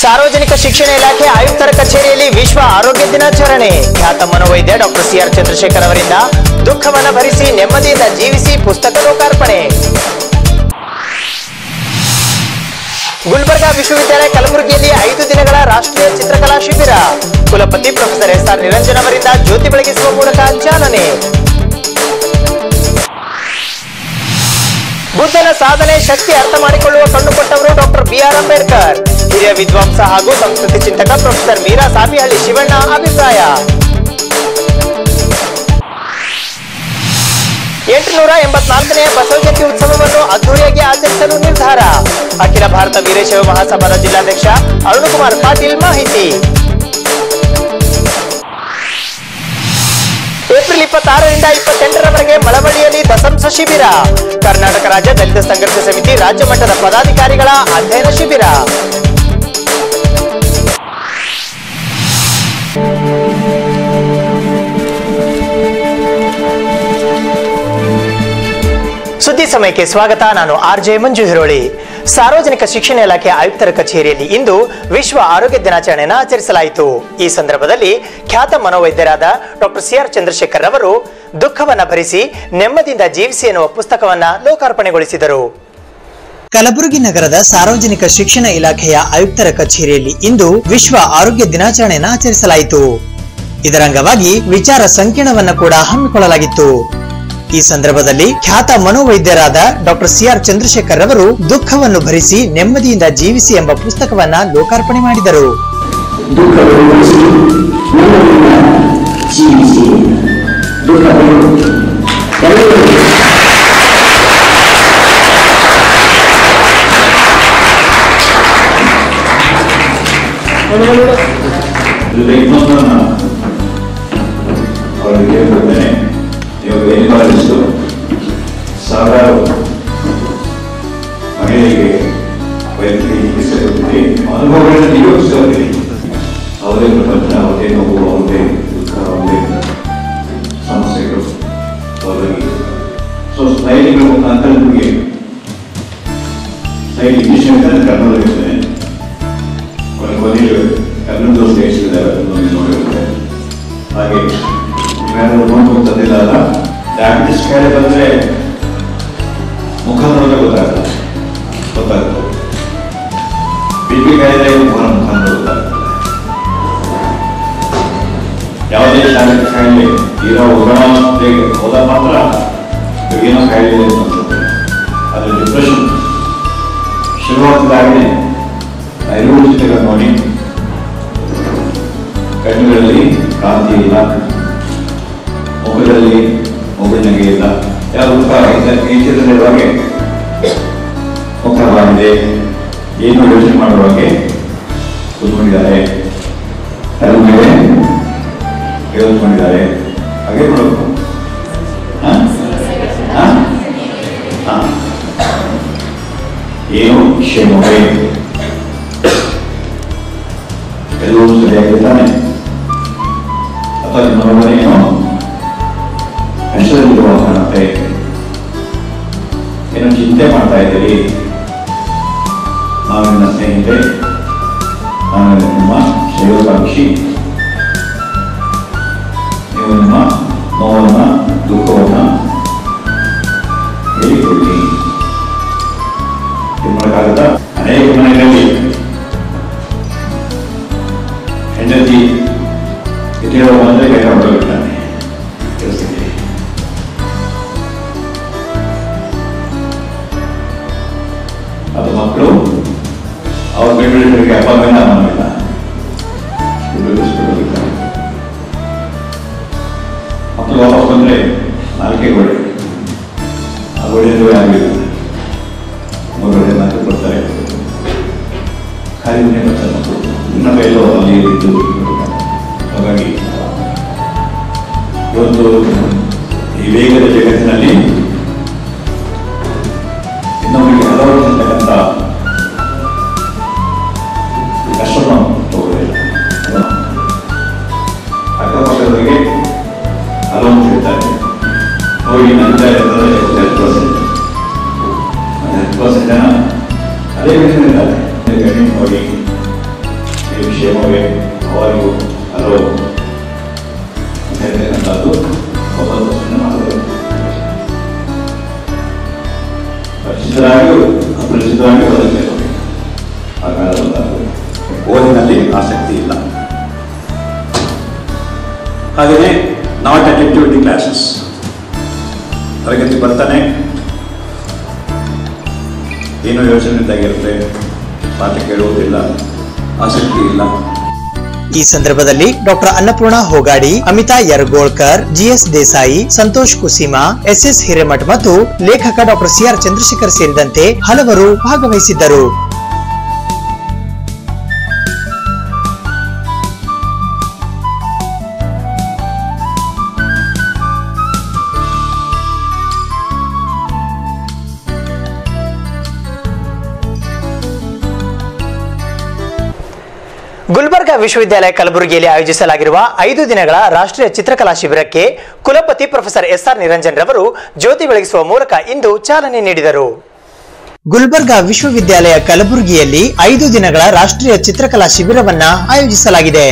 ಸಾರ್ವಜನಿಕ ಶಿಕ್ಷಣ ಇಲಾಖೆ ಆಯುಕ್ತರ ಕಚೇರಿಯಲ್ಲಿ ವಿಶ್ವ ಆರೋಗ್ಯ ದಿನಾಚರಣೆ ಖ್ಯಾತ ಮನೋವೈದ್ಯ ಡಾಕ್ಟರ್ ಸಿಆರ್ ಚಂದ್ರಶೇಖರ್ ಅವರಿಂದ ದುಃಖವನ್ನ ಭರಿಸಿ ನೆಮ್ಮದಿಯಿಂದ ಜೀವಿಸಿ ಪುಸ್ತಕ ಲೋಕಾರ್ಪಣೆ ಗುಲ್ಬರ್ಗಾ ವಿಶ್ವವಿದ್ಯಾಲಯ ಕಲಬುರಗಿಯಲ್ಲಿ ಐದು ದಿನಗಳ ರಾಷ್ಟ್ರೀಯ ಚಿತ್ರಕಲಾ ಶಿಬಿರ ಕುಲಪತಿ ಪ್ರೊಫೆಸರ್ ಎಸ್ ಆರ್ ನಿರಂಜನ್ ಅವರಿಂದ ಜ್ಯೋತಿ ಬೆಳಗಿಸುವ ಮೂಲಕ ಚಾಲನೆ ಬುದ್ಧನ ಸಾಧನೆ ಶಕ್ತಿ ಅರ್ಥ ಮಾಡಿಕೊಳ್ಳುವ ಕಣ್ಣು ಕೊಟ್ಟವರು ಡಾಕ್ಟರ್ ಬಿ ಆರ್ ಅಂಬೇಡ್ಕರ್ ಹಿರಿಯ ವಿದ್ವಾಂಸ ಹಾಗೂ ಸಂಸ್ಕೃತಿ ಚಿಂತಕ ಪ್ರೊಫೆಸರ್ ಮೀರಾ ಸಾಬಿಹಳ್ಳಿ ಶಿವಣ್ಣ ಅಭಿಪ್ರಾಯ ಎಂಟುನೂರ ಎಂಬತ್ನಾಲ್ಕನೆಯ ಬಸವ ಜಯಂತಿ ಉತ್ಸವವನ್ನು ಅದ್ದೂರಿಯಾಗಿ ಆಚರಿಸಲು ನಿರ್ಧಾರ ಅಖಿಲ ಭಾರತ ವೀರಶೈವ ಮಹಾಸಭಾದ ಜಿಲ್ಲಾಧ್ಯಕ್ಷ ಅರುಣಕುಮಾರ್ ಪಾಟೀಲ್ ಮಾಹಿತಿ ಏಪ್ರಿಲ್ ಇಪ್ಪತ್ತಾರರಿಂದ ಇಪ್ಪತ್ತೆಂಟರವರೆಗೆ ಮಳವಳ್ಳಿಯಲ್ಲಿ ದಸಂಸ ಶಿಬಿರ ಕರ್ನಾಟಕ ರಾಜ್ಯ ದಲಿತ ಸಂಘರ್ಷ ಸಮಿತಿ ರಾಜ್ಯ ಮಟ್ಟದ ಪದಾಧಿಕಾರಿಗಳ ಅಧ್ಯಯನ ಶಿಬಿರ ಸುದ್ದಿ ಸಮಯಕ್ಕೆ ಸ್ವಾಗತ ನಾನು ಆರ್ ಜೆ ಮಂಜು ಹಿರೋಳಿ ಸಾರ್ವಜನಿಕ ಶಿಕ್ಷಣ ಇಲಾಖೆ ಆಯುಕ್ತರ ಕಚೇರಿಯಲ್ಲಿ ಇಂದು ವಿಶ್ವ ಆರೋಗ್ಯ ದಿನಾಚರಣೆಯನ್ನು ಆಚರಿಸಲಾಯಿತು ಈ ಸಂದರ್ಭದಲ್ಲಿ ಖ್ಯಾತ ಮನೋವೈದ್ಯರಾದ ಡಾಕ್ಟರ್ ಸಿ ಆರ್ ಚಂದ್ರಶೇಖರ್ ಅವರು ದುಃಖವನ್ನ ಭರಿಸಿ ನೆಮ್ಮದಿಯಿಂದ ಜೀವಿಸಿ ಎನ್ನುವ ಪುಸ್ತಕವನ್ನ ಲೋಕಾರ್ಪಣೆಗೊಳಿಸಿದರು ಕಲಬುರಗಿ ನಗರದ ಸಾರ್ವಜನಿಕ ಶಿಕ್ಷಣ ಇಲಾಖೆಯ ಆಯುಕ್ತರ ಕಚೇರಿಯಲ್ಲಿ ಇಂದು ವಿಶ್ವ ಆರೋಗ್ಯ ದಿನಾಚರಣೆಯನ್ನು ಆಚರಿಸಲಾಯಿತು ಇದರ ಅಂಗವಾಗಿ ವಿಚಾರ ಸಂಕಿರಣವನ್ನ ಕೂಡ ಹಮ್ಮಿಕೊಳ್ಳಲಾಗಿತ್ತು ಈ ಸಂದರ್ಭದಲ್ಲಿ ಖ್ಯಾತ ಮನೋವೈದ್ಯರಾದ ಡಾಕ್ಟರ್ ಸಿ ಆರ್ ಚಂದ್ರಶೇಖರ್ ಅವರು ದುಃಖವನ್ನು ಭರಿಸಿ ನೆಮ್ಮದಿಯಿಂದ ಜೀವಿಸಿ ಎಂಬ ಪುಸ್ತಕವನ್ನ ಲೋಕಾರ್ಪಣೆ ಮಾಡಿದರು ದುಃಖವನ್ನು ಭರಿಸಿ ನೆಮ್ಮದಿಯಿಂದ ಜೀವಿಸಿ ದುಃಖವನ್ನು ಎಲ್ಲರೂ ಜೊತೆ ಇನ್ನೊಂದನ್ನು ಅವರಿಗೆ ಹೇಳ್ಕೊಡ್ತೇನೆ ಇವಾಗ ಗೈನಕಾಲಜಿಸ್ಟು ಸಾವಿರಾರು ಮಹಿಳೆಯರಿಗೆ ವೈದ್ಯಕೀಯ ಚಿಕಿತ್ಸೆ ಕೊಡ್ತೀರಿ ಅನುಭವಗಳನ್ನು ನಿಯೋಗಿಸ್ತೀರಿ ಅವರೇ ಪ್ರಪಂಚ ಅವರೇ ನೋವು ಅವರೇ ದುಃಖ ಅವರೇ ಸಮಸ್ಯೆಗಳು ಅವರಿಗೆ ಸೊ ಸ್ಲೈಡ್ಗಳ ಮುಖಾಂತರ ನಿಮಗೆ ಸ್ಲೈಡ್ ಇಂಗ್ಲೀಷ್ ಅಂತ ಕನ್ನಡದಲ್ಲಿರ್ತೇನೆ ಕೊನೆಗೆ ಕನ್ನಡ ಸೇರಿಸಿದ್ದಾರೆ ಅದನ್ನು ನೋಡಿರುತ್ತೆ ಹಾಗೆ ಇವೆರಡು ನೋಡ್ಕೊಂಡು ತಂದಿಲ್ಲ ಅಲ್ಲ ಡಯಾಬಿಟಿಸ್ ಕಾಯಿಲೆ ಬಂದರೆ ಮುಖ ನೋಡಿದ್ರೆ ಗೊತ್ತಾಗಲ್ಲ ಗೊತ್ತಾಗುತ್ತೆ ಬಿ ಪಿ ಕಾಯಿಲೆ ಮುಖ ಮುಖ ನೋಡಿದ್ರೆ ಗೊತ್ತಾಗ್ತದೆ ಯಾವುದೇ ಶಾರೀರಿಕ ಕಾಯಿಲೆ ಇರೋ ಉಗ್ರವಾದೇಗೆ ಹೋದ ಮಾತ್ರ ಏನೋ ಕಾಯಿಲೆ ಇದೆ ಅಂತ ಅನ್ಸುತ್ತೆ ಅದು ಡಿಪ್ರೆಷನ್ ಶುರುವಾಗ್ತದಾಗಲೇ ಐನೂರು ಚಿತ್ರಗಳು ನೋಡಿ ಕಣ್ಣುಗಳಲ್ಲಿ ಕಾಂತಿ ಇಲ್ಲ ಮುಖದಲ್ಲಿ ಮುಗುಳ್ನಗೆ ಇಲ್ಲ ಯಾವ ಮುಖ ಈ ಚಿತ್ರದೊಳಗೆ ಮುಖವಾಗಿದೆ ಏನು ಯೋಚನೆ ಮಾಡುವಾಗೆ ಕೂತ್ಕೊಂಡಿದ್ದಾರೆ ಅದ್ರ ಮೇಲೆ ಯೋಚಿಸ್ಕೊಂಡಿದ್ದಾರೆ ಹಾಗೆ ನೋಡಬೇಕು ಹಾ? ಹಾ? ಹಾ. ಏನು ಕ್ಷೇಮವೇ ಎಲ್ಲವೂ ಸರಿಯಾಗಿದ್ದಾನೆ ಅಥವಾ ನಿಮ್ಮ ಮನೆಯೇನೋ ಹೆಸರಿರುವ ಕಾಣುತ್ತೆ ಏನೋ ಚಿಂತೆ ಮಾಡ್ತಾ ಇದ್ದೀರಿ ನಾವು ನನ್ನ ಸ್ನೇಹಿತೆ ನಾನು ನಿಮ್ಮ ಶ್ರೇಯೋಕಾಂಕ್ಷಿ ನೀವು ನಿಮ್ಮ ನೋವನ್ನ ದುಃಖವನ್ನ ಹೇಳಿಕೊಡಿ ಇದು ಮಾಡೋಕ್ಕಾಗತ್ತಾ ಅನೇಕ ಮನೆಗಳಲ್ಲಿ ಹೆಂಡತಿ ಇಟ್ಟಿರೋ ಬಂದರೆ ಬೇಗ ಹೊರಬಿಡ್ತಾನೆ ಕೆಲಸಕ್ಕೆ ಅದು ಮಕ್ಕಳು ಅವ್ರ ಬಿಡುಗಡೆಗೆ ಅಪ್ಪ ಮೇಲೆ ಅನ್ನೋದಿಲ್ಲ ಬಿಡುಗಡಿಸ್ಬಿಡೋದಿಲ್ಲ ಮಕ್ಕಳು ವಾಪಸ್ ಬಂದರೆ ನಾಲ್ಕೇ ಗೋಡೆ ಆ ಗೋಡೆಯಲ್ಲೂ ಯಾರಿಲ್ಲ ಮಗಳು ನಾಲ್ಕು ಕೊಡ್ತಾರೆ ಖಾಲಿ ಮನೆ ಬರ್ತಾರೆ ಮಕ್ಕಳು ಇನ್ನೊಬ್ಬ ಎಲ್ಲೋ ಅಲ್ಲಿ ಇದ್ದು ಹಾಗಾಗಿ ಇವತ್ತು ಈ ವೇಗದ ಜಗತ್ತಿನಲ್ಲಿ ಇನ್ನೊಬ್ಬರಿಗೆ ಹಲವರಿರ್ತಕ್ಕಂಥ ಕಷ್ಟವನ್ನು ತಗೊಳ್ಳಿಲ್ಲ ಅಕ್ಕಪಕ್ಕದವರಿಗೆ ಹಲವು ಹೇಳ್ತಾರೆ ಹೋಗಿ ನಂತರ ಇರ್ತದೆ ಹತ್ತು ಪರ್ಸೆಂಟ್ ಹತ್ತು ಪರ್ಸೆಂಟ್ ಜನ ಅದೇ ವಿಷಯ ಇದ್ದಾರೆ ಗಣ್ಯ ನೋಡಿ ಕ್ಷೇಮವೇ ಅವರಿಗೂ ಹಲೋ ಅಂತ ಹೇಳ್ತಕ್ಕಂಥದ್ದು ಹೊಸ ಪ್ರಶ್ನೆ ಮಾಡಬೇಕು ಪರಿಚಿತರಾಗಿ ಅಪರಿಚಿತರಾಗಿ ಬದುಕಬೇಕು ಆ ಕಾಲ ಬಂದಾಗ ಓದಿನಲ್ಲಿ ಆಸಕ್ತಿ ಇಲ್ಲ ಹಾಗೆಯೇ ನಾಟ್ ಅಟೆಂಟಿವ್ ದಿ ಕ್ಲಾಸಸ್ ತರಗತಿ ಬರ್ತಾನೆ ಏನೋ ಯೋಚನೆ ಇದ್ದಾಗಿರುತ್ತೆ ಪಾಠ ಕೇಳುವುದಿಲ್ಲ ಆಸಕ್ತಿ ಇಲ್ಲ ಈ ಸಂದರ್ಭದಲ್ಲಿ doctor Annapurna Hogadi Amita Yaragolkar G S Desai Santosh Kusima S S Hiremath ಮತ್ತು ಲೇಖಕ ಡಾಕ್ಟರ್ ಸಿಆರ್ ಚಂದ್ರಶೇಖರ್ ಸೇರಿದಂತೆ ಹಲವರು ಭಾಗವಹಿಸಿದ್ದರು ಗುಲ್ಬರ್ಗಾ ವಿಶ್ವವಿದ್ಯಾಲಯ ಕಲಬುರಗಿಯಲ್ಲಿ ಆಯೋಜಿಸಲಾಗಿರುವ ಐದು ದಿನಗಳ ರಾಷ್ಟ್ರೀಯ ಚಿತ್ರಕಲಾ ಶಿಬಿರಕ್ಕೆ ಕುಲಪತಿ ಪ್ರೊಫೆಸರ್ ಎಸ್ಆರ್ ನಿರಂಜನ್ ರವರು ಜ್ಯೋತಿ ಬೆಳಗಿಸುವ ಮೂಲಕ ಇಂದು ಚಾಲನೆ ನೀಡಿದರು ಗುಲ್ಬರ್ಗಾ ವಿಶ್ವವಿದ್ಯಾಲಯ ಕಲಬುರಗಿಯಲ್ಲಿ ಐದು ದಿನಗಳ ರಾಷ್ಟ್ರೀಯ ಚಿತ್ರಕಲಾ ಶಿಬಿರವನ್ನ ಆಯೋಜಿಸಲಾಗಿದೆ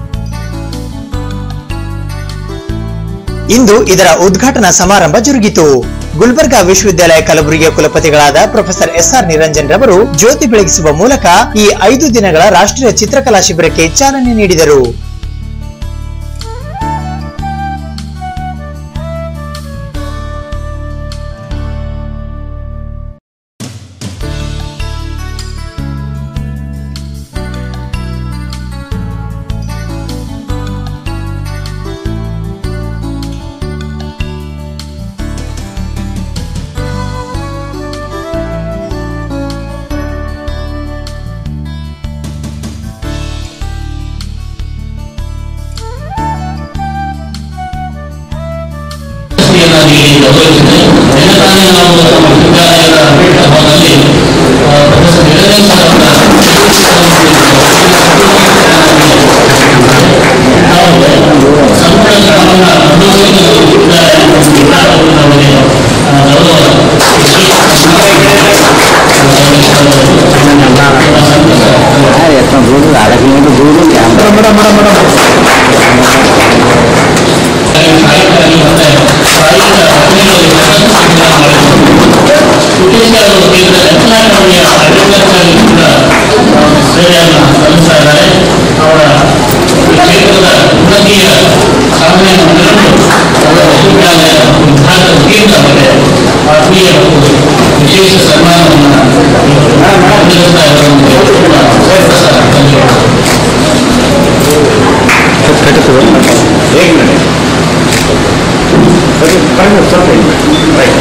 ಇಂದು ಇದರ ಉದ್ಘಾಟನಾ ಸಮಾರಂಭ ಜರುಗಿತು ಗುಲ್ಬರ್ಗಾ ವಿಶ್ವವಿದ್ಯಾಲಯ ಕಲಬುರಗಿಯ ಕುಲಪತಿಗಳಾದ ಪ್ರೊಫೆಸರ್ ಎಸ್ಆರ್ ನಿರಂಜನ್ ರವರು ಜ್ಯೋತಿ ಬೆಳಗಿಸುವ ಮೂಲಕ ಈ ಐದು ದಿನಗಳ ರಾಷ್ಟ್ರೀಯ ಚಿತ್ರಕಲಾ ಶಿಬಿರಕ್ಕೆ ಚಾಲನೆ ನೀಡಿದರು ಪ್ರಶಸ್ತಿಯನ್ನಾಗಿ ಗೌರವಿಸಿದೆ ನಿನ್ನೆ ತಾನೇ ನಾವು ನಮ್ಮ ವಿದ್ಯಾಲಯದ ಸಭಾದಲ್ಲಿ ಆ, ಪ್ರೊಫೆಸರ್ ನಿರಂಜನ್ ಸರ್ ಅವರ ನಾವು ಸಂಪೂರ್ಣ ಕ್ರಮವನ್ನು ಅನುಭವಿಸಿ ವಿದ್ಯಾಲಯ ವಿದ್ಯಾರ್ಥಿಗಳು ನಮಗೆ ಆ, ಗೌರವ ಸಾಹಿತ್ಯದಲ್ಲಿ ಮತ್ತೆ ಸಾಹಿತ್ಯ ರಚನೆಗಳಲ್ಲಿ ವಿಶೇಷ ಕೇಂದ್ರ ರಚನಾಕರ್ಮಿಯ ಅಗ್ರಿಕಲ್ಚರ್ ಕೂಡ ಸೇವೆಯನ್ನು ಸಲ್ಲಿಸ್ತಾ ಇದ್ದಾರೆ ಅವರ ಈ ಕ್ಷೇತ್ರದ ಉನ್ನತಿಯ ಸಾಧನೆಯನ್ನು ಮೆರೆದು ಅವರ ವಿಶ್ವವಿದ್ಯಾಲಯ ವಿಭಾಗದ ವತಿಯಿಂದ ಅವರಿಗೆ ಆತ್ಮೀಯ ಮತ್ತು ವಿಶೇಷ ಸನ್ಮಾನವನ್ನು ನೀಡುತ್ತಾ ಇರುವಂತೆ ಕೂಡ ಪ್ರಸಾರ ಹೇಗೆ ನಡೆ ಸ್ವಲ್ಪ ರೈಟ್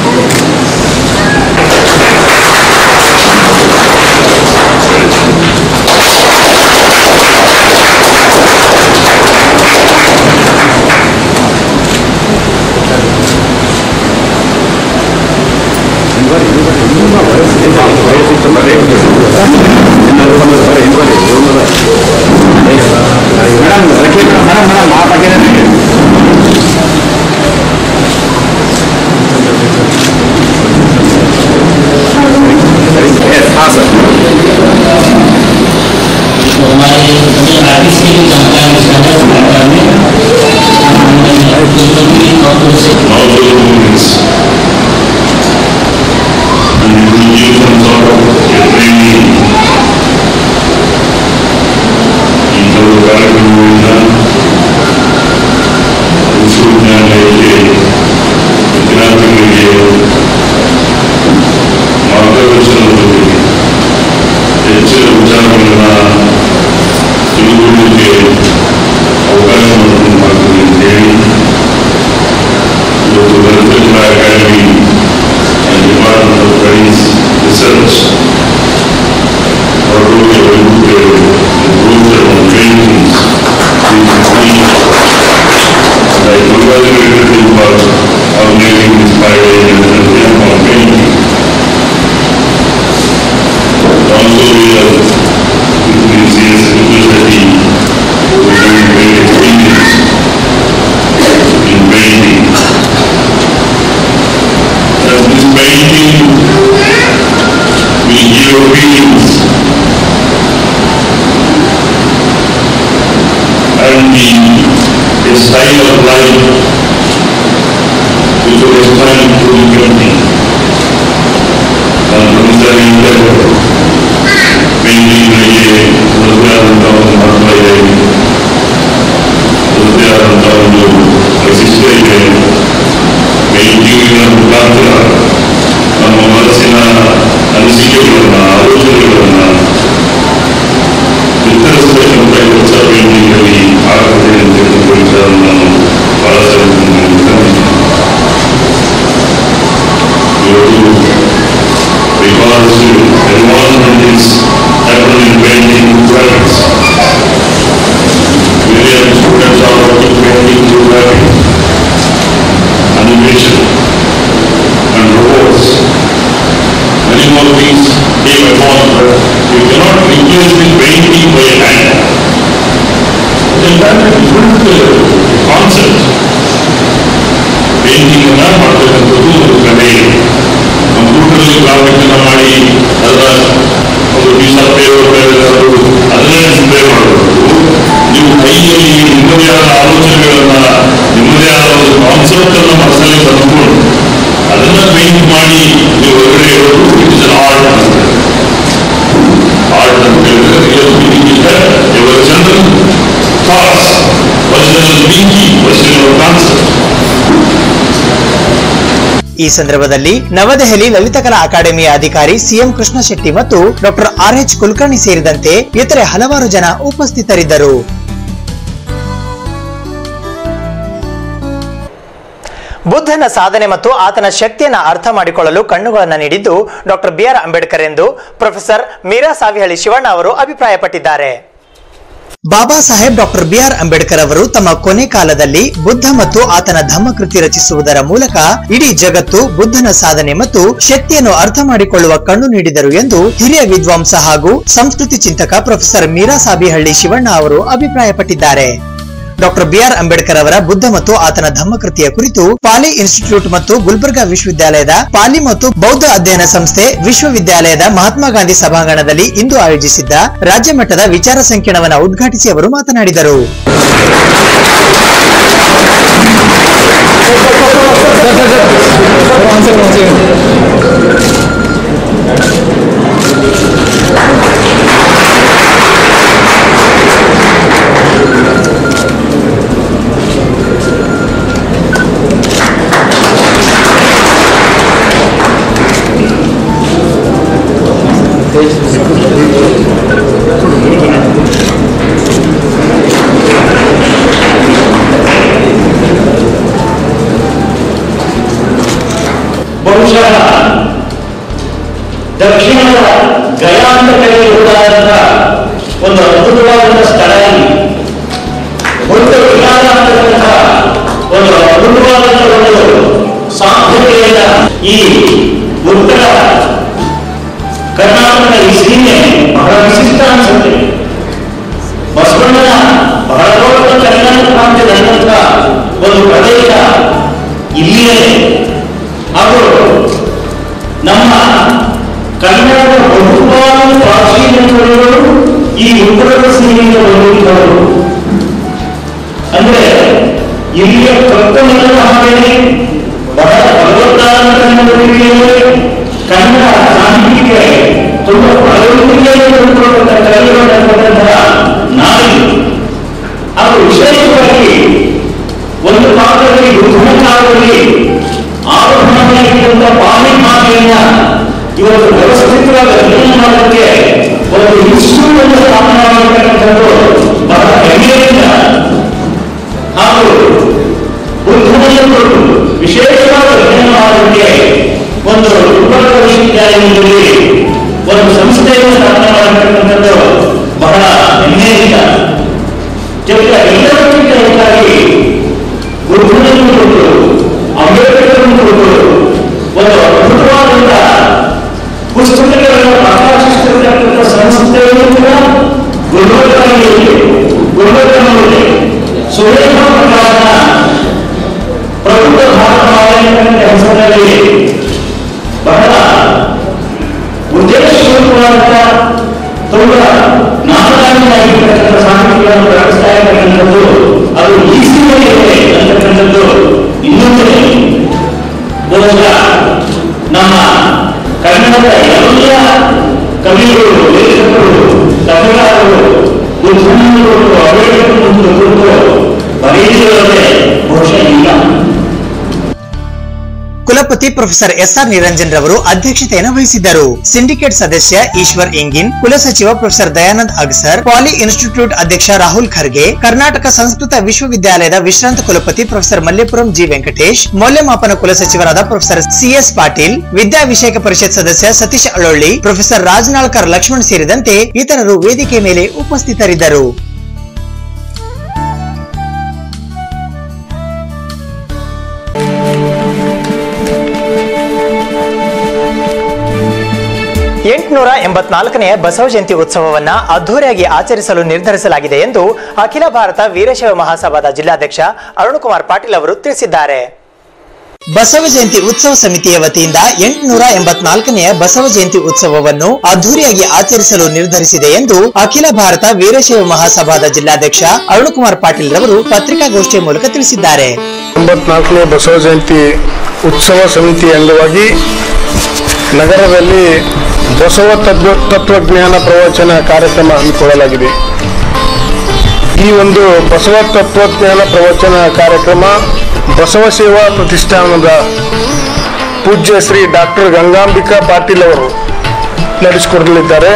ಮೇಡಮ್ ಮೇಡಮ್ ಮೇಡಮ್ ಆ ಬಗ್ಗೆ ಹಾಂ ಸರ್ हमारे सभी आर्टिस्ट की भी जानकारी साझा करने all those movements. And you will give some sort of a training ಇಂಥವು ಕಾರ್ಯಕ್ರಮಗಳಿಂದ ವಿಶ್ವವಿದ್ಯಾಲಯಕ್ಕೆ ವಿದ್ಯಾರ್ಥಿಗಳಿಗೆ ಮಾರ್ಗದರ್ಶನದೊಂದಿಗೆ ಹೆಚ್ಚಿನ ವಿಚಾರಗಳನ್ನ ತಿಳುವಳಿಕೆ ಅವಕಾಶವನ್ನು ಮಾಡ್ತೀನಿ ಅಂತ ಹೇಳಿ ಇವತ್ತು Venezuela Academy and Department of Studies Research are doing a very good improvement on trainings which is free. And I congratulated him for organizing this Friday and the film on painting. Also, we have with the CS University, we have great experience in painting. And this painting will give feelings and the, the style of life which was explained to the community. ನಾನು ಗಮನಿಸಿದಾಗ ಪೇಂಟಿಂಗ್ಗಳಿಗೆ ಅದರದ್ದೇ ಆದಂತಹ ಒಂದು ಮಹತ್ವ ಇದೆ ಅದರದ್ದೇ ಆದಂತಹ ಒಂದು ವೈಶಿಷ್ಟ್ಯ ಇದೆ ಪೇಂಟಿಂಗ್ಗಳ ಮುಖಾಂತರ ನಮ್ಮ ಮನಸ್ಸಿನ ಅನಿಸಿಕೆಗಳನ್ನು ಆಲೋಚನೆಗಳನ್ನು ವಿತರಿಸಬೇಕಂತ ಕೆಲಸ ಪೇಂಟಿಂಗ್ಗಳಲ್ಲಿ ಆಗ್ತದೆ ಅಂತ ಹೇಳುವ ವಿಚಾರವನ್ನು ನಾನು ಬಹಳ ಸರಿ ಗಮನಿಸಿದ್ದೇನೆ. ಇವತ್ತು because environment is happening in painting graphics. Million students are working painting through graphics, animation, and robots. Many more things came upon, but you cannot replace the painting by hand. It is a different uh, concept. Painting ಅನ್ನ ಮಾಡತಕ್ಕಂಥದ್ದು ಒಂದು ಕಲೆ computer graphic ಅನ್ನ ಮಾಡಿ ಅದರ ಒಂದು piece paper ಅದನ್ನೇ display ಮಾಡಬಹುದು ನೀವು ಕೈಯಲ್ಲಿ ನಿಮ್ಮದೇ ಆದ ಆಲೋಚನೆಗಳನ್ನ ನಿಮ್ಮದೇ ಆದ ಒಂದು ಕಾನ್ಸೆಪ್ಟ್ ಅನ್ನ ಮನಸ್ಸಲ್ಲಿ ತಂದುಕೊಂಡು ಅದನ್ನ ಪೇಂಟ್ ಮಾಡಿ ನೀವು ಹೊರಗಡೆ ಇರೋದು ಇಟ್ ಇಸ್ ಆರ್ಟ್ ಅಂತ ಆರ್ಟ್ ಅಂತ ಹೇಳಿದ್ರೆ real meaning is your general thoughts original thinking original concept ಈ ಸಂದರ್ಭದಲ್ಲಿ ನವದೆಹಲಿ ಲಲಿತಕಲಾ ಅಕಾಡೆಮಿಯ ಅಧಿಕಾರಿ ಸಿಎಂ ಕೃಷ್ಣ ಶೆಟ್ಟಿ ಮತ್ತು ಡಾಕ್ಟರ್ ಆರ್ ಎಚ್ ಕುಲಕರ್ಣಿ ಸೇರಿದಂತೆ ಇತರೆ ಹಲವಾರು ಜನ ಉಪಸ್ಥಿತರಿದ್ದರು ಬುದ್ಧನ ಸಾಧನೆ ಮತ್ತು ಆತನ ಶಕ್ತಿಯನ್ನು ಅರ್ಥ ಮಾಡಿಕೊಳ್ಳಲು ಕಣ್ಣುಗಳನ್ನು ನೀಡಿದ್ದು ಡಾಕ್ಟರ್ ಬಿ ಆರ್ ಅಂಬೇಡ್ಕರ್ ಎಂದು ಪ್ರೊಫೆಸರ್ ಮೀರಾ ಸಾವಿಹಳ್ಳಿ ಶಿವಣ್ಣ ಅವರು ಅಭಿಪ್ರಾಯಪಟ್ಟಿದ್ದಾರೆ Baba Saheb doctor B R Ambedkar ಅವರು ತಮ್ಮ ಕೊನೆ ಕಾಲದಲ್ಲಿ ಬುದ್ಧ ಮತ್ತು ಆತನ ಧಮ್ಮಕೃತಿ ರಚಿಸುವುದರ ಮೂಲಕ ಇಡೀ ಜಗತ್ತು ಬುದ್ಧನ ಸಾಧನೆ ಮತ್ತು ಶಕ್ತಿಯನ್ನು ಅರ್ಥ ಮಾಡಿಕೊಳ್ಳುವ ಕಣ್ಣು ನೀಡಿದರು ಎಂದು ಹಿರಿಯ ವಿದ್ವಾಂಸ ಹಾಗೂ ಸಂಸ್ಕೃತಿ ಚಿಂತಕ ಪ್ರೊಫೆಸರ್ ಮೀರಾ ಸಾಬಿಹಳ್ಳಿ ಶಿವಣ್ಣ ಅವರು ಅಭಿಪ್ರಾಯಪಟ್ಟಿದ್ದಾರೆ ಡಾಕ್ಟರ್ ಬಿ ಆರ್ ಅಂಬೇಡ್ಕರ್ ಅವರ ಬುದ್ಧ ಮತ್ತು ಆತನ ಧಮ್ಮಕೃತಿಯ ಕುರಿತು ಪಾಲಿ ಇನ್ಸ್ಟಿಟ್ಯೂಟ್ ಮತ್ತು ಗುಲ್ಬರ್ಗಾ ವಿಶ್ವವಿದ್ಯಾಲಯದ ಪಾಲಿ ಮತ್ತು ಬೌದ್ಧ ಅಧ್ಯಯನ ಸಂಸ್ಥೆ ವಿಶ್ವವಿದ್ಯಾಲಯದ ಮಹಾತ್ಮ ಗಾಂಧಿ ಸಭಾಂಗಣದಲ್ಲಿ ಇಂದು ಆಯೋಜಿಸಿದ್ದ ರಾಜ್ಯ ಮಟ್ಟದ ವಿಚಾರ ಸಂಕಿರಣವನ್ನು ಉದ್ಘಾಟಿಸಿ ಅವರು ಮಾತನಾಡಿದರು ಬಹುಶಃ ದಕ್ಷಿಣದ ಗಯಾ ಅಂತ ಕರೆಯುವುದಾದಂಥ ಒಂದು ಅದ್ಭುತವಾದಂಥ ಸ್ಥಳ ಇಲ್ಲಿ ಬುದ್ಧ ವಿಹಾರ ಅಂತಕ್ಕಂಥ ಒಂದು ಅದ್ಭುತವಾದಂಥ ಒಂದು ಸಾಧ್ಯತೆಯನ್ನ ಈ ಉತ್ತರ ಕರ್ನಾಟಕದ ಈ ಸೀಮೆ ಬಹಳ ವಿಶಿಷ್ಟ ಅನ್ಸುತ್ತೆ ಬಸವಣ್ಣನ ಬಹಳ ದೊಡ್ಡ ಕರ್ನಾಟಕ ಪ್ರಾಂತ್ಯದಂತ ಒಂದು ಪ್ರದೇಶ ಇಲ್ಲಿಯೇ ಹಾಗೂ ನಮ್ಮ ಕನ್ನಡದ ಬಹುಪಾಲು ಪ್ರಾಚೀನ ಕವಿಗಳು ಈ ಉತ್ತರದ ಸೀಮೆಯಿಂದ ಬಂದಿದ್ದವರು ಅಂದ್ರೆ ಇಲ್ಲಿಯ ಕಪ್ಪನೆಲ್ಲ ಹಾಗೆಯೇ ಬಹಳ ಫಲವತ್ತಾದಂತಹ ನಂಬಿಕೆಯಲ್ಲಿ ಕನ್ನಡ ಸಾಹಿತ್ಯಕ್ಕೆ ತುಂಬಾ ಫಲವತ್ತಿಕೆಯನ್ನು ತಂದುಕೊಟ್ಟಂತಹ ಕವಿಗಳಂತಹ ನಾಡಿದು ಹಾಗೂ ವಿಶೇಷವಾಗಿ ಒಂದು ಕಾಲದಲ್ಲಿ ಬುದ್ಧನ ಕಾಲದಲ್ಲಿ ಆರೋಹಣವಾಗಿದ್ದಂಥ ಪಾಲಿ ಭಾಷೆಯನ್ನ ಇವತ್ತು ವ್ಯವಸ್ಥಿತವಾಗಿ ಅಧ್ಯಯನ ಮಾಡೋದಕ್ಕೆ ಒಂದು ಇನ್ಸ್ಟಿಟ್ಯೂಟ್ ಅನ್ನು ಸ್ಥಾಪನೆ ಮಾಡಿರ್ತಕ್ಕಂಥದ್ದು ಬಹಳ ಹೆಮ್ಮೆಯಿಂದ ಹಾಗೂ ಬುದ್ಧನಲ್ಲಿ ಕೊಟ್ಟು ವಿಶೇಷವಾದ ಅಧ್ಯಯನ ಮಾಡೋದಕ್ಕೆ ಒಂದು ಗುಲ್ಬರ್ಗ ವಿಶ್ವವಿದ್ಯಾಲಯದಲ್ಲಿ ಒಂದು ಸಂಸ್ಥೆಯನ್ನು ಸ್ಥಾಪನೆ ಮಾಡಿರ್ತಕ್ಕಂಥದ್ದು ಬಹಳ ಹೆಮ್ಮೆಯಿಂದ ಜೊತೆಗೆ ಎಲ್ಲದಕ್ಕಿಂತ ಹೆಚ್ಚಾಗಿ ಬುದ್ಧನನ್ನು ಕೊಟ್ಟು ಅಂಬೇಡ್ಕರನ್ನು ಕೊಟ್ಟು ಒಂದು ಅದ್ಭುತವಾದಂಥ ಪುಸ್ತಕಗಳನ್ನು ಪ್ರಕಾಶಿಸುತ್ತಿರ್ತಕ್ಕಂಥ ಸಂಸ್ಥೆಯನ್ನು ಕೂಡ ಗುಲ್ಬರ್ಗದಲ್ಲಿ ಗುಲ್ಬರ್ಗನಲ್ಲಿ ಸುರೇಖ ಪ್ರಕಾಶನ ಪ್ರಬುದ್ಧ ಭಾರತವಾದ ಹೆಸರಿನಲ್ಲಿ ಬಹಳ ಉದ್ದೇಶಪೂರ್ವಕವಾದಂಥ ತುಂಬಾ ನಾಮಕಾರಿಯಾಗಿರ್ತಕ್ಕಂಥ ಸಾಹಿತ್ಯಗಳನ್ನು ರಚಿಸ್ತಾ ಇರ್ತಕ್ಕಂಥದ್ದು ಅದು ಈಸಿನಲ್ಲಿ ಇದೆ ಅಂತಕ್ಕಂಥದ್ದು ಇನ್ನೊಂದು ಬಹುಶಃ ನಮ್ಮ ಕನ್ನಡದ ಎಲ್ಲ ಕವಿಗಳು ಲೇಖಕರು ಕಥೆಗಾರರು ಬುದ್ಧಿಮಾನರು ಅವೇಳರು ಮತ್ತು ಕುರಿತು ಬರೆಯುವುದೇ ಬಹುಶಃ ಇಲ್ಲ ಕುಲಪತಿ ಪ್ರೊಫೆಸರ್ ಎಸ್ಆರ್ ನಿರಂಜನ್ ರವರು ಅಧ್ಯಕ್ಷತೆಯನ್ನು ವಹಿಸಿದ್ದರು ಸಿಂಡಿಕೇಟ್ ಸದಸ್ಯ ಈಶ್ವರ್ ಇಂಗಿನ್ ಕುಲಸಚಿವ ಪ್ರೊಫೆಸರ್ ದಯಾನಂದ್ ಅಗಸರ್ ಪಾಲಿ ಇನ್ಸ್ಟಿಟ್ಯೂಟ್ ಅಧ್ಯಕ್ಷ ರಾಹುಲ್ ಖರ್ಗೆ ಕರ್ನಾಟಕ ಸಂಸ್ಕೃತ ವಿಶ್ವವಿದ್ಯಾಲಯದ ವಿಶ್ರಾಂತ ಕುಲಪತಿ ಪ್ರೊಫೆಸರ್ ಮಲ್ಲೇಪುರಂ ಜಿ ವೆಂಕಟೇಶ್ ಮೌಲ್ಯಮಾಪನ ಕುಲಸಚಿವರಾದ ಪ್ರೊಫೆಸರ್ ಸಿಎಸ್ ಪಾಟೀಲ್ ವಿದ್ಯಾ ವಿಷಯಕ ಪರಿಷತ್ ಸದಸ್ಯ ಸತೀಶ್ ಅಳೊಳ್ಳಿ ಪ್ರೊಫೆಸರ್ ರಾಜನಾಳ್ಕರ್ ಲಕ್ಷ್ಮಣ್ ಸೇರಿದಂತೆ ಇತರರು ವೇದಿಕೆ ಮೇಲೆ ಉಪಸ್ಥಿತರಿದ್ದರು ಎಂಟುನೂರ ಎಂಬತ್ನಾಲ್ಕನೆಯ ಬಸವ ಜಯಂತಿ ಉತ್ಸವವನ್ನ ಅದ್ದೂರಿಯಾಗಿ ಆಚರಿಸಲು ನಿರ್ಧರಿಸಲಾಗಿದೆ ಎಂದು ಅಖಿಲ ಭಾರತ ವೀರಶೈವ ಮಹಾಸಭಾದ ಜಿಲ್ಲಾಧ್ಯಕ್ಷ ಅರುಣಕುಮಾರ್ ಪಾಟೀಲ್ ಅವರು ತಿಳಿಸಿದ್ದಾರೆ ಬಸವ ಜಯಂತಿ ಉತ್ಸವ ಸಮಿತಿಯ ವತಿಯಿಂದ ಎಂಟುನೂರ ಎಂಬತ್ನಾಲ್ಕನೆಯ ಬಸವ ಜಯಂತಿ ಉತ್ಸವವನ್ನು ಅದ್ದೂರಿಯಾಗಿ ಆಚರಿಸಲು ನಿರ್ಧರಿಸಿದೆ ಎಂದು ಅಖಿಲ ಭಾರತ ವೀರಶೈವ ಮಹಾಸಭಾದ ಜಿಲ್ಲಾಧ್ಯಕ್ಷ ಅರುಣಕುಮಾರ್ ಪಾಟೀಲ್ ರವರು ಪತ್ರಿಕಾಗೋಷ್ಠಿಯ ಮೂಲಕ ತಿಳಿಸಿದ್ದಾರೆ ಎಂಬತ್ನಾಲ್ಕನೇ ಬಸವ ಜಯಂತಿ ಉತ್ಸವ ಸಮಿತಿ ಅಂಗವಾಗಿ ನಗರದಲ್ಲಿ ಬಸವ ತತ್ವ ತತ್ವಜ್ಞಾನ ಪ್ರವಚನ ಕಾರ್ಯಕ್ರಮ ಹಮ್ಮಿಕೊಳ್ಳಲಾಗಿದೆ ಈ ಒಂದು ಬಸವ ತತ್ವಜ್ಞಾನ ಪ್ರವಚನ ಕಾರ್ಯಕ್ರಮ ಬಸವ ಸೇವಾ ಪ್ರತಿಷ್ಠಾನದ ಪೂಜ್ಯ ಶ್ರೀ ಡಾಕ್ಟರ್ ಗಂಗಾಂಬಿಕಾ ಪಾಟೀಲ್ ಅವರು ನಡೆಸಿಕೊಡಲಿದ್ದಾರೆ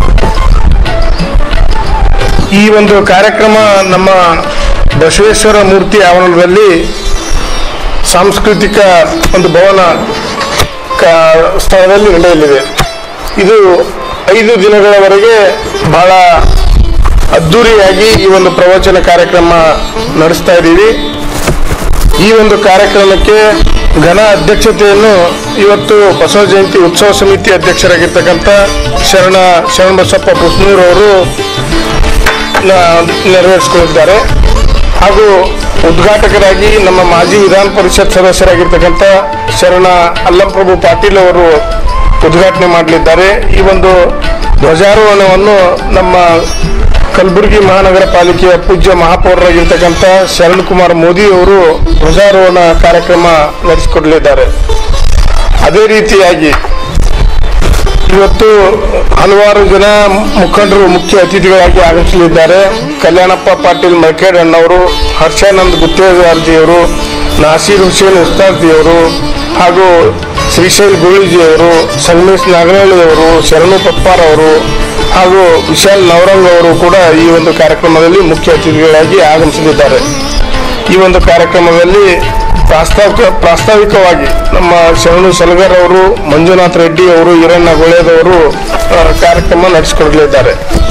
ಈ ಒಂದು ಕಾರ್ಯಕ್ರಮ ನಮ್ಮ ಬಸವೇಶ್ವರ ಮೂರ್ತಿ ಆವರಣದಲ್ಲಿ ಸಾಂಸ್ಕೃತಿಕ ಒಂದು ಭವನ ಕ- ಸ್ಥಳದಲ್ಲಿ ನಡೆಯಲಿದೆ ಇದು ಐದು ದಿನಗಳವರೆಗೆ ಬಹಳ ಅದ್ಧೂರಿಯಾಗಿ ಈ ಒಂದು ಪ್ರವಚನ ಕಾರ್ಯಕ್ರಮ ನಡೆಸ್ತಾ ಇದ್ದೀವಿ ಈ ಒಂದು ಕಾರ್ಯಕ್ರಮಕ್ಕೆ ಘನ ಅಧ್ಯಕ್ಷತೆಯನ್ನು ಇವತ್ತು ಬಸವ ಜಯಂತಿ ಉತ್ಸವ ಸಮಿತಿ ಅಧ್ಯಕ್ಷರಾಗಿರ್ತಕ್ಕಂಥ ಶರಣ ಶರಣಬಸಪ್ಪ ಬುಸ್ನೂರ್ ಅವರು ನ- ನೆರವೇರಿಸಿಕೊಂಡಿದ್ದಾರೆ ಹಾಗೂ ಉದ್ಘಾಟಕರಾಗಿ ನಮ್ಮ ಮಾಜಿ ವಿಧಾನ ಪರಿಷತ್ ಸದಸ್ಯರಾಗಿರ್ತಕ್ಕಂಥ ಶರಣ ಅಲ್ಲಂಪ್ರಭು ಪಾಟೀಲ್ ಅವರು ಉದ್ಘಾಟನೆ ಮಾಡಲಿದ್ದಾರೆ ಈ ಒಂದು ಧ್ವಜಾರೋಹಣವನ್ನು ನಮ್ಮ ಕಲಬುರಗಿ ಮಹಾನಗರ ಪಾಲಿಕೆಯ ಪೂಜ್ಯ ಮಹಾಪೌರರಾಗಿರ್ತಕ್ಕಂಥ ಶರಣ್ ಕುಮಾರ್ ಮೋದಿ ಅವರು ಧ್ವಜಾರೋಹಣ ಕಾರ್ಯಕ್ರಮ ನಡೆಸಿಕೊಡಲಿದ್ದಾರೆ ಅದೇ ರೀತಿಯಾಗಿ ಇವತ್ತು ಹಲವಾರು ಜನ ಮುಖಂಡರು ಮುಖ್ಯ ಅತಿಥಿಗಳಾಗಿ ಆಗಮಿಸಲಿದ್ದಾರೆ ಕಲ್ಯಾಣಪ್ಪ ಪಾಟೀಲ್ ಮರ್ಕೇಡ್ ಅಣ್ಣವರು ಹರ್ಷಾನಂದ್ ಗುತ್ತೇದಾರ್ಜಿಯವರು ನಾಸೀರ್ ಹುಸೇನ್ ಉಸ್ತಾದ್ಜಿಯವರು ಹಾಗೂ ಶ್ರೀಶೈಲ್ ಗುಳಿಜಿಯವರು ಸಂಗಮೇಶ್ ನಾಗನಹಳ್ಳಿಯವರು ಶರಣು ಪಪ್ಪಾರವರು ಹಾಗೂ ವಿಶಾಲ್ ನವರಂಗ್ ಅವರು ಕೂಡ ಈ ಒಂದು ಕಾರ್ಯಕ್ರಮದಲ್ಲಿ ಮುಖ್ಯ ಅತಿಥಿಗಳಾಗಿ ಆಗಮಿಸಲಿದ್ದಾರೆ ಈ ಒಂದು ಕಾರ್ಯಕ್ರಮದಲ್ಲಿ ಪ್ರಾಸ್ತಾವಿಕ ಪ್ರಾಸ್ತಾವಿಕವಾಗಿ ನಮ್ಮ ಶರಣು ಸಲಗರ್ ಅವರು ಮಂಜುನಾಥ್ ರೆಡ್ಡಿ ಅವರು ಈರಣ್ಣ ಗೊಳೆದವರು ಆ, ಕಾರ್ಯಕ್ರಮ ನಡೆಸಿಕೊಡಲಿದ್ದಾರೆ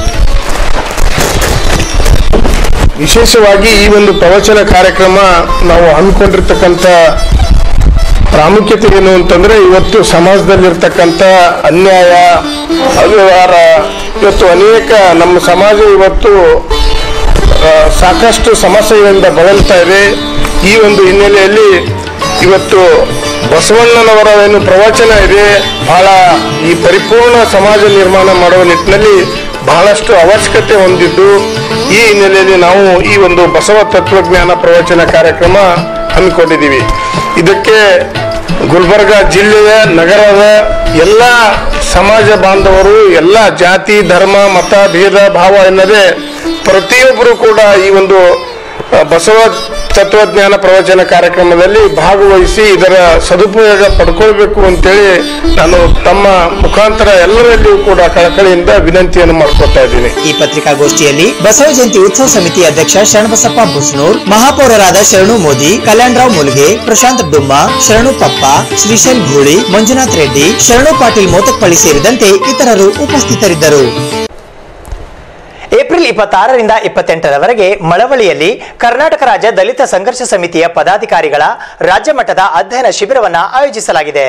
ವಿಶೇಷವಾಗಿ ಈ ಒಂದು ಪ್ರವಚನ ಕಾರ್ಯಕ್ರಮ ನಾವು ಹಮ್ಮಿಕೊಂಡಿರ್ತಕ್ಕಂಥ ಪ್ರಾಮುಖ್ಯತೆ ಏನು ಅಂತಂದ್ರೆ ಇವತ್ತು ಸಮಾಜದಲ್ಲಿರ್ತಕ್ಕಂಥ ಅನ್ಯಾಯ ಅವ್ಯವಹಾರ ಇವತ್ತು ಅನೇಕ ನಮ್ಮ ಸಮಾಜ ಇವತ್ತು ಆ, ಸಾಕಷ್ಟು ಸಮಸ್ಯೆಗಳಿಂದ ಬಳಲ್ತಾ ಇದೆ ಈ ಒಂದು ಹಿನ್ನೆಲೆಯಲ್ಲಿ ಇವತ್ತು ಬಸವಣ್ಣನವರ ಏನು ಪ್ರವಚನ ಇದೆ ಬಹಳ ಈ ಪರಿಪೂರ್ಣ ಸಮಾಜ ನಿರ್ಮಾಣ ಮಾಡುವ ನಿಟ್ಟಿನಲ್ಲಿ ಬಹಳಷ್ಟು ಅವಶ್ಯಕತೆ ಹೊಂದಿದ್ದು ಈ ಹಿನ್ನೆಲೆಯಲ್ಲಿ ನಾವು ಈ ಒಂದು ಬಸವ ತತ್ವಜ್ಞಾನ ಪ್ರವಚನ ಕಾರ್ಯಕ್ರಮ ಹಮ್ಮಿಕೊಂಡಿದ್ದೀವಿ ಇದಕ್ಕೆ ಗುಲ್ಬರ್ಗ ಜಿಲ್ಲೆಯ ನಗರದ ಎಲ್ಲ ಸಮಾಜ ಬಾಂಧವರು ಎಲ್ಲ ಜಾತಿ ಧರ್ಮ ಮತ ಭೇದ ಭಾವ ಎನ್ನದೆ ಪ್ರತಿಯೊಬ್ಬರು ಕೂಡ ಈ ಒಂದು ಆ, ಬಸವ ತತ್ವಜ್ಞಾನ ಪ್ರವಚನ ಕಾರ್ಯಕ್ರಮದಲ್ಲಿ ಭಾಗವಹಿಸಿ ಇದರ ಸದುಪಯೋಗ ಪಡ್ಕೊಳ್ಬೇಕು ಅಂತೇಳಿ ನಾನು ತಮ್ಮ ಮುಖಾಂತರ ಎಲ್ಲರಲ್ಲಿಯೂ ಕೂಡ ಕಳಕಳಿಯಿಂದ ವಿನಂತಿಯನ್ನು ಮಾಡ್ಕೊತಾ ಇದ್ದೀನಿ ಈ ಪತ್ರಿಕಾಗೋಷ್ಠಿಯಲ್ಲಿ ಬಸವ ಜಯಂತಿ ಉತ್ಸವ ಸಮಿತಿ ಅಧ್ಯಕ್ಷ ಶರಣಬಸಪ್ಪ ಬುಸ್ನೂರ್ ಮಹಾಪೌರರಾದ ಶರಣು ಮೋದಿ ಕಲ್ಯಾಣರಾವ್ ಮುಲ್ಗೆ ಪ್ರಶಾಂತ್ ಡುಮ್ಮ ಶರಣು ಪಪ್ಪ ಶ್ರೀಶೈಲ್ ಘೂಳಿ ಮಂಜುನಾಥ್ ರೆಡ್ಡಿ ಶರಣು ಪಾಟೀಲ್ ಮೋತಕ್ಪಳ್ಳಿ ಸೇರಿದಂತೆ ಇತರರು ಉಪಸ್ಥಿತರಿದ್ದರು ಏಪ್ರಿಲ್ ಇಪ್ಪತ್ತಾರರಿಂದ ಇಪ್ಪತ್ತೆಂಟರವರೆಗೆ ಮಳವಳ್ಳಿಯಲ್ಲಿ ಕರ್ನಾಟಕ ರಾಜ್ಯ ದಲಿತ ಸಂಘರ್ಷ ಸಮಿತಿಯ ಪದಾಧಿಕಾರಿಗಳ ರಾಜ್ಯ ಮಟ್ಟದ ಅಧ್ಯಯನ ಶಿಬಿರವನ್ನು ಆಯೋಜಿಸಲಾಗಿದೆ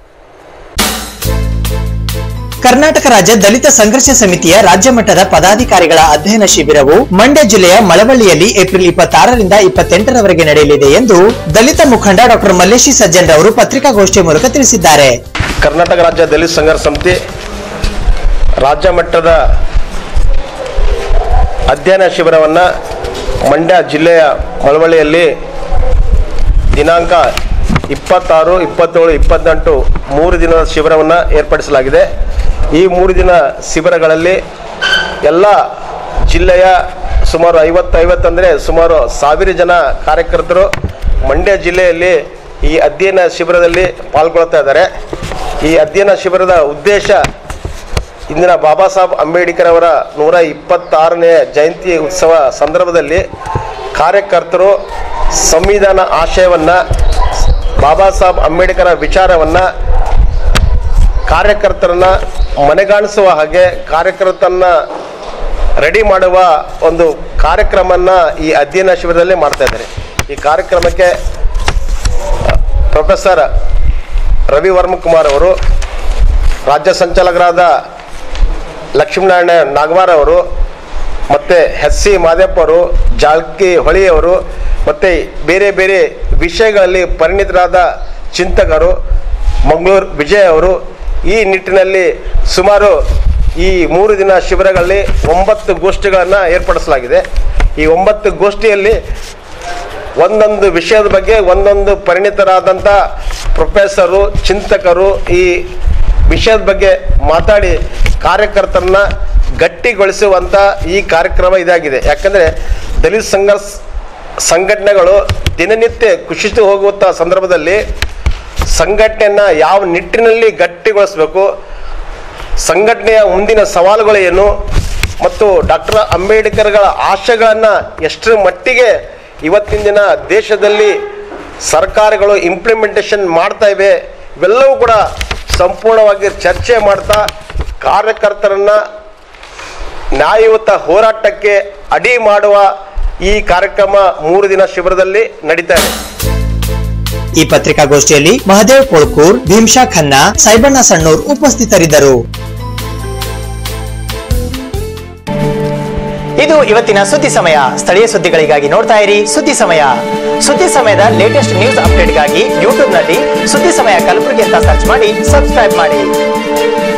ಕರ್ನಾಟಕ ರಾಜ್ಯ ದಲಿತ ಸಂಘರ್ಷ ಸಮಿತಿಯ ರಾಜ್ಯ ಮಟ್ಟದ ಪದಾಧಿಕಾರಿಗಳ ಅಧ್ಯಯನ ಶಿಬಿರವು ಮಂಡ್ಯ ಜಿಲ್ಲೆಯ ಮಳವಳ್ಳಿಯಲ್ಲಿ ಏಪ್ರಿಲ್ ಇಪ್ಪತ್ತಾರರಿಂದ ಇಪ್ಪತ್ತೆಂಟರವರೆಗೆ ನಡೆಯಲಿದೆ ಎಂದು ದಲಿತ ಮುಖಂಡ ಡಾಕ್ಟರ್ ಮಲ್ಲೇಶಿ ಸಜ್ಜನ್ ರವರು ಪತ್ರಿಕಾಗೋಷ್ಠಿಯ ಮೂಲಕ ತಿಳಿಸಿದ್ದಾರೆ ಕರ್ನಾಟಕ ರಾಜ್ಯ ದಲಿತ ಸಂಘರ್ಷ ಸಮಿತಿ ರಾಜ್ಯ ಮಟ್ಟದ ಅಧ್ಯಯನ ಶಿಬಿರವನ್ನು ಮಂಡ್ಯ ಜಿಲ್ಲೆಯ ಮಳವಳ್ಳಿಯಲ್ಲಿ ದಿನಾಂಕ ಇಪ್ಪತ್ತಾರು ಇಪ್ಪತ್ತೇಳು ಇಪ್ಪತ್ತೆಂಟು ಮೂರು ದಿನದ ಶಿಬಿರವನ್ನು ಏರ್ಪಡಿಸಲಾಗಿದೆ ಈ ಮೂರು ದಿನ ಶಿಬಿರಗಳಲ್ಲಿ ಎಲ್ಲ ಜಿಲ್ಲೆಯ ಸುಮಾರು ಐವತ್ತು ಐವತ್ತಂದರೆ ಸುಮಾರು ಸಾವಿರ ಜನ ಕಾರ್ಯಕರ್ತರು ಮಂಡ್ಯ ಜಿಲ್ಲೆಯಲ್ಲಿ ಈ ಅಧ್ಯಯನ ಶಿಬಿರದಲ್ಲಿ ಪಾಲ್ಗೊಳ್ತಾ ಇದ್ದಾರೆ ಈ ಅಧ್ಯಯನ ಶಿಬಿರದ ಉದ್ದೇಶ ಇಂದಿನ ಬಾಬಾ ಸಾಹೇಬ್ ಅಂಬೇಡ್ಕರ್ ಅವರ ನೂರ ಇಪ್ಪತ್ತಾರನೇ ಜಯಂತಿ ಉತ್ಸವ ಸಂದರ್ಭದಲ್ಲಿ ಕಾರ್ಯಕರ್ತರು ಸಂವಿಧಾನ ಆಶಯವನ್ನು ಬಾಬಾ ಸಾಹೇಬ್ ಅಂಬೇಡ್ಕರ್ ವಿಚಾರವನ್ನು ಕಾರ್ಯಕರ್ತರನ್ನ ಮನೆಗಾಣಿಸುವ ಹಾಗೆ ಕಾರ್ಯಕರ್ತರನ್ನ ರೆಡಿ ಮಾಡುವ ಒಂದು ಕಾರ್ಯಕ್ರಮನ ಈ ಅಧ್ಯಯನ ಶಿಬಿರದಲ್ಲಿ ಮಾಡ್ತಾ ಇದ್ದಾರೆ ಈ ಕಾರ್ಯಕ್ರಮಕ್ಕೆ ಪ್ರೊಫೆಸರ್ ರವಿ ವರ್ಮಕುಮಾರ್ ಅವರು ರಾಜ್ಯ ಸಂಚಾಲಕರಾದ ಲಕ್ಷ್ಮೀನಾರಾಯಣ ನಾಗವಾರ್ ಅವರು ಮತ್ತು ಎಸ್ ಸಿ ಮಾದೇಪ್ಪ ಅವರು ಜಾಲ್ಕಿ ಅವರು ಮತ್ತು ಬೇರೆ ಬೇರೆ ವಿಷಯಗಳಲ್ಲಿ ಪರಿಣಿತರಾದ ಚಿಂತಕರು ಮಂಗಳೂರು ವಿಜಯ್ ಅವರು ಈ ನಿಟ್ಟಿನಲ್ಲಿ ಸುಮಾರು ಈ ಮೂರು ದಿನ ಶಿಬಿರಗಳಲ್ಲಿ ಒಂಬತ್ತು ಗೋಷ್ಠಿಗಳನ್ನು ಏರ್ಪಡಿಸಲಾಗಿದೆ ಈ ಒಂಬತ್ತು ಗೋಷ್ಠಿಯಲ್ಲಿ ಒಂದೊಂದು ವಿಷಯದ ಬಗ್ಗೆ ಒಂದೊಂದು ಪರಿಣಿತರಾದಂಥ ಪ್ರೊಫೆಸರು ಚಿಂತಕರು ಈ ವಿಷಯದ ಬಗ್ಗೆ ಮಾತಾಡಿ ಕಾರ್ಯಕರ್ತರನ್ನ ಗಟ್ಟಿಗೊಳಿಸುವಂಥ ಈ ಕಾರ್ಯಕ್ರಮ ಇದಾಗಿದೆ ಯಾಕಂದರೆ ದಲಿತ ಸಂಘರ್ಷ ಸಂಘಟನೆಗಳು ದಿನನಿತ್ಯ ಕುಸಿತು ಹೋಗುವಂಥ ಸಂದರ್ಭದಲ್ಲಿ ಸಂಘಟನೆಯನ್ನು ಯಾವ ನಿಟ್ಟಿನಲ್ಲಿ ಗಟ್ಟಿಗೊಳಿಸಬೇಕು ಸಂಘಟನೆಯ ಮುಂದಿನ ಸವಾಲುಗಳು ಏನು ಮತ್ತು ಡಾಕ್ಟರ್ ಅಂಬೇಡ್ಕರ್ಗಳ ಆಶಯಗಳನ್ನು ಎಷ್ಟರ ಮಟ್ಟಿಗೆ ಇವತ್ತಿನ ದಿನ ದೇಶದಲ್ಲಿ ಸರ್ಕಾರಗಳು ಇಂಪ್ಲಿಮೆಂಟೇಷನ್ ಮಾಡ್ತಾ ಇವೆ ಇವೆಲ್ಲವೂ ಕೂಡ ಸಂಪೂರ್ಣವಾಗಿ ಚರ್ಚೆ ಮಾಡ್ತಾ ಕಾರ್ಯಕರ್ತರನ್ನ ನ್ಯಾಯಯುತ ಹೋರಾಟಕ್ಕೆ ಅಡಿ ಮಾಡುವ ಈ ಕಾರ್ಯಕ್ರಮ ಮೂರು ದಿನ ಶಿಬಿರದಲ್ಲಿ ನಡೀತಾ ಇದೆ ಈ ಪತ್ರಿಕಾಗೋಷ್ಠಿಯಲ್ಲಿ ಮಹದೇವ್ ಪೋಳ್ಕೂರ್ ಭೀಮ್ಶಾ ಖನ್ನಾ ಸೈಬಣ್ಣ ಸಣ್ಣೂರ್ ಉಪಸ್ಥಿತರಿದ್ದರು ಇದು ಇವತ್ತಿನ ಸುದ್ದಿ ಸಮಯ ಸ್ಥಳೀಯ ಸುದ್ದಿಗಳಿಗಾಗಿ ನೋಡ್ತಾ ಇರಿ ಸುದ್ದಿ ಸಮಯ ಸುದ್ದಿ ಸಮಯದ ಲೇಟೆಸ್ಟ್ ನ್ಯೂಸ್ ಅಪ್ಡೇಟ್ಗಾಗಿ ಯೂಟ್ಯೂಬ್ನಲ್ಲಿ ಸುದ್ದಿ ಸಮಯ ಕಲಬುರಗಿ ಅಂತ ಸರ್ಚ್ ಮಾಡಿ ಸಬ್ಸ್ಕ್ರೈಬ್ ಮಾಡಿ